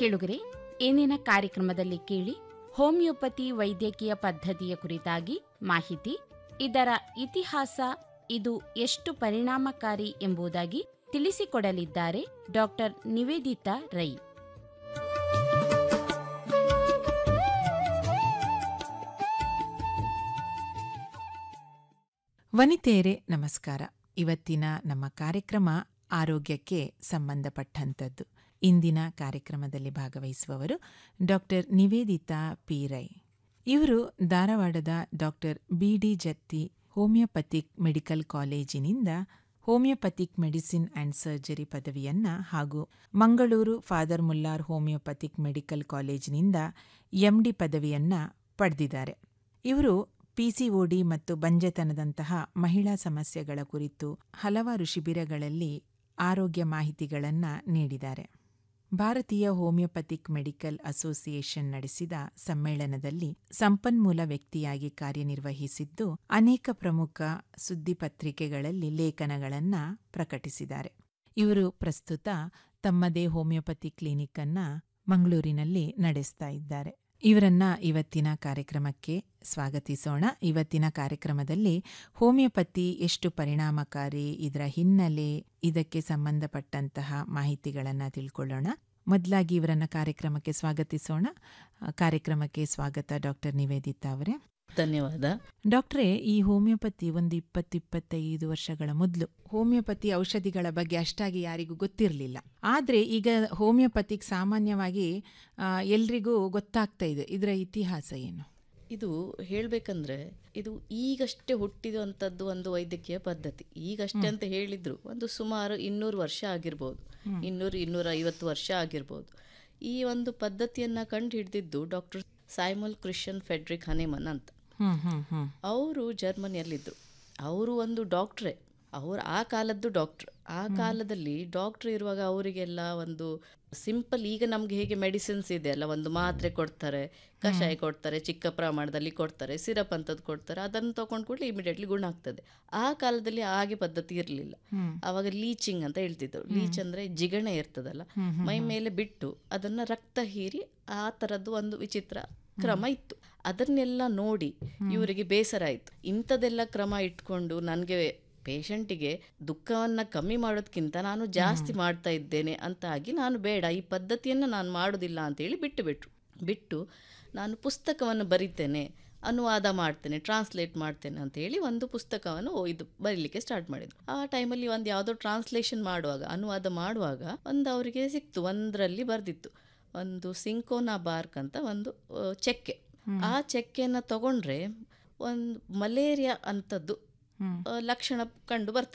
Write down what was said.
ಕೇಳುಗರೆ ಏನೇನ ಕಾರ್ಯಕ್ರಮದಲ್ಲಿ ಕೇಳಿ ಹೋಮಿಯೋಪತಿ ವೈದ್ಯಕೀಯ ಪದ್ಧತಿಯ ಕುರಿತಾಗಿ ಮಾಹಿತಿ ಇದರ ಇತಿಹಾಸ ಇದು ಎಷ್ಟು ಪರಿಣಾಮಕಾರಿ ಎಂಬುದಾಗಿ ತಿಳಿಸಿಕೊಡಲಿದ್ದಾರೆ ಡಾಕ್ಟರ್ ನಿವೇದಿತಾ ರೈ ವನಿತೆಯರೇ ನಮಸ್ಕಾರ ಇವತ್ತಿನ ನಮ್ಮ ಕಾರ್ಯಕ್ರಮ ಆರೋಗ್ಯಕ್ಕೆ ಸಂಬಂಧಪಟ್ಟಂಥದ್ದು ಇಂದಿನ ಕಾರ್ಯಕ್ರಮದಲ್ಲಿ ಭಾಗವಹಿಸುವವರು ಡಾಕ್ಟರ್ ನಿವೇದಿತಾ ಪಿ ರೈ ಇವರು ಧಾರವಾಡದ doctor B D Jatti homeopathic medical ಕಾಲೇಜಿನಿಂದ ಹೋಮಿಯೋಪತಿಕ್ ಮೆಡಿಸಿನ್ ಆ್ಯಂಡ್ ಸರ್ಜರಿ ಪದವಿಯನ್ನ ಹಾಗೂ Mangaluru father Muller homeopathic medical ಕಾಲೇಜಿನಿಂದ ಎಂಡಿ ಪದವಿಯನ್ನ ಪಡೆದಿದ್ದಾರೆ ಇವರು ಪಿಸಿಒಡಿ ಮತ್ತು ಬಂಜೆತನದಂತಹ ಮಹಿಳಾ ಸಮಸ್ಯೆಗಳ ಕುರಿತು ಹಲವಾರು ಶಿಬಿರಗಳಲ್ಲಿ ಆರೋಗ್ಯ ಮಾಹಿತಿಗಳನ್ನ ನೀಡಿದ್ದಾರೆ ಭಾರತೀಯ ಹೋಮಿಯೋಪತಿಕ್ ಮೆಡಿಕಲ್ ಅಸೋಸಿಯೇಷನ್ ನಡೆಸಿದ ಸಮ್ಮೇಳನದಲ್ಲಿ ಸಂಪನ್ಮೂಲ ವ್ಯಕ್ತಿಯಾಗಿ ಕಾರ್ಯನಿರ್ವಹಿಸಿದ್ದು ಅನೇಕ ಪ್ರಮುಖ ಸುದ್ದಿಪತ್ರಿಕೆಗಳಲ್ಲಿ ಲೇಖನಗಳನ್ನ ಪ್ರಕಟಿಸಿದ್ದಾರೆ ಇವರು ಪ್ರಸ್ತುತ ತಮ್ಮದೇ ಹೋಮಿಯೋಪತಿ ಕ್ಲಿನಿಕ್ ಅನ್ನ ಮಂಗಳೂರಿನಲ್ಲಿ ನಡೆಸ್ತಾ ಇದ್ದಾರೆ ಇವರನ್ನ ಇವತ್ತಿನ ಕಾರ್ಯಕ್ರಮಕ್ಕೆ ಸ್ವಾಗತಿಸೋಣ ಇವತ್ತಿನ ಕಾರ್ಯಕ್ರಮದಲ್ಲಿ ಹೋಮಿಯೋಪತಿ ಎಷ್ಟು ಪರಿಣಾಮಕಾರಿ ಇದರ ಹಿನ್ನೆಲೆ ಇದಕ್ಕೆ ಸಂಬಂಧಪಟ್ಟಂತಹ ಮಾಹಿತಿಗಳನ್ನು ತಿಳ್ಕೊಳ್ಳೋಣ ಮೊದಲಾಗಿ ಇವರನ್ನ ಕಾರ್ಯಕ್ರಮಕ್ಕೆ ಸ್ವಾಗತಿಸೋಣ ಆ, ಕಾರ್ಯಕ್ರಮಕ್ಕೆ ಸ್ವಾಗತ ಡಾಕ್ಟರ್ ನಿವೇದಿತಾ ಅವರೇ ಧನ್ಯವಾದ ಡಾಕ್ಟ್ರೇ ಈ ಹೋಮಿಯೋಪತಿ ಒಂದು ಇಪ್ಪತ್ತು ಇಪ್ಪತ್ತೈದು ವರ್ಷಗಳ ಮೊದಲು ಹೋಮಿಯೋಪತಿ ಔಷಧಿಗಳ ಬಗ್ಗೆ ಅಷ್ಟಾಗಿ ಯಾರಿಗೂ ಗೊತ್ತಿರಲಿಲ್ಲ ಆದರೆ ಈಗ ಹೋಮಿಯೋಪತಿಗೆ ಸಾಮಾನ್ಯವಾಗಿ ಆ, ಎಲ್ರಿಗೂ ಗೊತ್ತಾಗ್ತಾ ಇದೆ ಇದರ ಇತಿಹಾಸ ಏನು ಇದು ಹೇಳಬೇಕಂದ್ರೆ ಇದು ಈಗಷ್ಟೇ ಹುಟ್ಟಿದಂಥದ್ದು ಒಂದು ವೈದ್ಯಕೀಯ ಪದ್ಧತಿ ಈಗಷ್ಟೇ ಅಂತ ಹೇಳಿದ್ರು ಒಂದು ಸುಮಾರು ಇನ್ನೂರು ವರ್ಷ ಆಗಿರ್ಬೋದು ಇನ್ನೂರು ಇನ್ನೂರ ಐವತ್ತು ವರ್ಷ ಆಗಿರ್ಬೋದು ಈ ಒಂದು ಪದ್ಧತಿಯನ್ನ ಕಂಡು ಹಿಡಿದಿದ್ದು doctor Samuel Christian Frederick Hahnemann ಅಂತ ಹ್ಮ್ ಹ್ಮ್ ಹ್ಮ್ ಅವರು ಜರ್ಮನಿಯಲ್ಲಿದ್ದರು ಅವರು ಒಂದು ಡಾಕ್ಟ್ರೇ ಅವ್ರು ಆ ಕಾಲದ್ದು ಡಾಕ್ಟ್ರ್ ಆ ಕಾಲದಲ್ಲಿ ಡಾಕ್ಟ್ರ್ ಇರುವಾಗ ಅವರಿಗೆಲ್ಲ ಒಂದು ಸಿಂಪಲ್ ಈಗ ನಮ್ಗೆ ಹೇಗೆ ಮೆಡಿಸಿನ್ಸ್ ಇದೆ ಅಲ್ಲ ಒಂದು ಮಾತ್ರೆ ಕೊಡ್ತಾರೆ ಕಷಾಯ ಕೊಡ್ತಾರೆ ಚಿಕ್ಕ ಪ್ರಮಾಣದಲ್ಲಿ ಕೊಡ್ತಾರೆ ಸಿರಪ್ ಅಂತದ್ದು ಕೊಡ್ತಾರೆ ಅದನ್ನು ತಗೊಂಡು ಕೂಡಲೇ ಇಮಿಡಿಯೇಟ್ಲಿ ಗುಣ ಆಗ್ತದೆ ಆ ಕಾಲದಲ್ಲಿ ಹಾಗೆ ಪದ್ಧತಿ ಇರಲಿಲ್ಲ ಆವಾಗ ಲೀಚಿಂಗ್ ಅಂತ ಹೇಳ್ತಿದ್ರು ಲೀಚ್ ಅಂದ್ರೆ ಜಿಗಣೆ ಇರ್ತದಲ್ಲ ಮೈ ಮೇಲೆ ಬಿಟ್ಟು ಅದನ್ನ ರಕ್ತ ಹೀರಿ ಆ ತರದ್ದು ಒಂದು ವಿಚಿತ್ರ ಕ್ರಮ ಇತ್ತು ಅದನ್ನೆಲ್ಲ ನೋಡಿ ಇವರಿಗೆ ಬೇಸರ ಆಯಿತು ಇಂಥದೆಲ್ಲ ಕ್ರಮ ಇಟ್ಕೊಂಡು ನನಗೆ ಪೇಷಂಟಿಗೆ ದುಃಖವನ್ನು ಕಮ್ಮಿ ಮಾಡೋದಕ್ಕಿಂತ ನಾನು ಜಾಸ್ತಿ ಮಾಡ್ತಾ ಇದ್ದೇನೆ ಅಂತ ಆಗಿ ನಾನು ಬೇಡ ಈ ಪದ್ಧತಿಯನ್ನು ನಾನು ಮಾಡೋದಿಲ್ಲ ಅಂತೇಳಿ ಬಿಟ್ಟು ಬಿಟ್ರು ಬಿಟ್ಟು ನಾನು ಪುಸ್ತಕವನ್ನು ಬರಿತೇನೆ ಅನುವಾದ ಮಾಡ್ತೇನೆ ಟ್ರಾನ್ಸ್ಲೇಟ್ ಮಾಡ್ತೇನೆ ಅಂತೇಳಿ ಒಂದು ಪುಸ್ತಕವನ್ನು ಇದು ಬರೀಲಿಕ್ಕೆ ಸ್ಟಾರ್ಟ್ ಮಾಡಿದ್ರು ಆ ಟೈಮಲ್ಲಿ ಒಂದು ಯಾವುದೋ ಟ್ರಾನ್ಸ್ಲೇಷನ್ ಮಾಡುವಾಗ ಅನುವಾದ ಮಾಡುವಾಗ ಒಂದು ಅವರಿಗೆ ಸಿಕ್ತು ಒಂದರಲ್ಲಿ ಬರೆದಿತ್ತು ಒಂದು ಸಿಂಕೋನಾ ಬಾರ್ಕ್ ಅಂತ ಒಂದು ಆ, ಚೆಕ್ಕೆ ಆ ಚೆಕ್ಕೆಯನ್ನು ತಗೊಂಡ್ರೆ ಒಂದು ಮಲೇರಿಯಾ ಅಂಥದ್ದು ಆ, ಲಕ್ಷಣ ಕಂಡು ಬರ್ತದೆ